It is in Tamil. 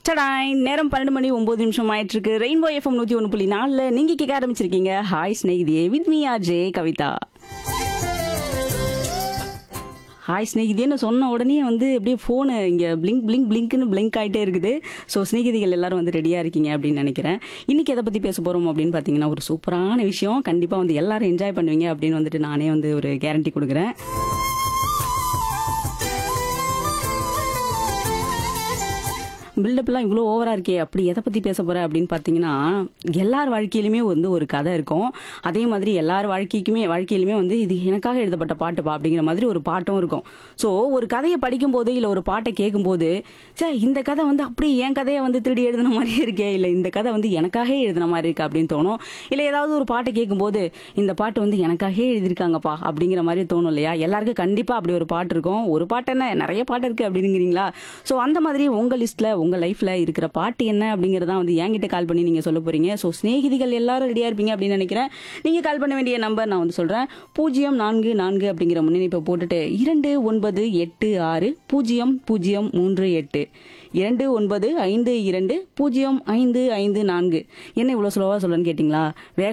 சடாய் நேரம் பன்னெண்டு மணி ஒன்பது நிமிஷம் ஆயிட்டு இருக்கு ரெயின்போ எஃப்எம் நூத்தி ஒன்று புள்ளி நாலுல நீங்க கேட்க ஆரம்பிச்சிருக்கீங்க hi Snehithiye with me R J Kavitha hi ஸ்நேகிதின்னு சொன்ன உடனே வந்து அப்படியே ஃபோனு இங்கே பிளிங்க் பிளிங்க் பிளிங்க்னு பிளிங்க் ஆகிட்டே இருக்குது ஸோ ஸ்நேகிதிகள் எல்லாரும் வந்து ரெடியாக இருக்கீங்க அப்படின்னு நினைக்கிறேன் இன்னைக்கு எதை பற்றி பேச போகிறோம் அப்படின்னு பார்த்தீங்கன்னா ஒரு சூப்பரான விஷயம் கண்டிப்பாக வந்து எல்லாரும் என்ஜாய் பண்ணுவீங்க அப்படின்னு வந்துட்டு நானே வந்து ஒரு கேரண்டி கொடுக்குறேன் பில்டப்லாம் இவ்வளோ ஓவராக இருக்கே அப்படி எதை பற்றி பேச போகிறேன் அப்படின்னு பார்த்தீங்கன்னா எல்லார் வாழ்க்கையிலுமே வந்து ஒரு கதை இருக்கும் அதே மாதிரி எல்லார் வாழ்க்கைக்குமே வாழ்க்கையிலுமே வந்து இது எனக்காக எழுதப்பட்ட பாட்டுப்பா அப்படிங்கிற மாதிரி ஒரு பாட்டும் இருக்கும் ஸோ ஒரு கதையை படிக்கும்போது இல்லை ஒரு பாட்டை கேட்கும்போது சே இந்த கதை வந்து அப்படியே என் கதையை வந்து திருடி எழுதின மாதிரியே இருக்கே இல்லை இந்த கதை வந்து எனக்காக எழுதின மாதிரி இருக்கு அப்படின்னு தோணும் இல்லை ஏதாவது ஒரு பாட்டை கேட்கும்போது இந்த பாட்டு வந்து எனக்காகவே எழுதியிருக்காங்கப்பா அப்படிங்கிற மாதிரி தோணும் இல்லையா எல்லாருக்கும் கண்டிப்பாக அப்படி ஒரு பாட்டு இருக்கும் ஒரு பாட்டு என்ன நிறைய பாட்டு இருக்குது அப்படிங்கிறீங்களா ஸோ அந்த மாதிரி உங்கள் லிஸ்ட்டில் உங்கள் லைஃப்பில் இருக்கிற பாட்டு என்ன அப்படிங்கிறதான் வந்து என்கிட்ட கால் பண்ணி நீங்கள் சொல்ல போகிறீங்க ஸோ சிநேகிதிகள் எல்லாரும் ரெடியாக இருப்பீங்க அப்படின்னு நினைக்கிறேன் நீங்கள் கால் பண்ண வேண்டிய நம்பர் நான் வந்து சொல்கிறேன் பூஜ்ஜியம் நான்கு நான்கு அப்படிங்கிற முன்னணிப்பை போட்டுட்டு இரண்டு ஒன்பது எட்டு ஆறு பூஜ்ஜியம் பூஜ்ஜியம் மூன்று எட்டு இரண்டு ஒன்பது ஐந்து இரண்டு பூஜ்ஜியம் ஐந்து ஐந்து நான்கு என்ன இவ்வளோ ஸ்லோவாக சொல்லணும்னு கேட்டிங்களா வேக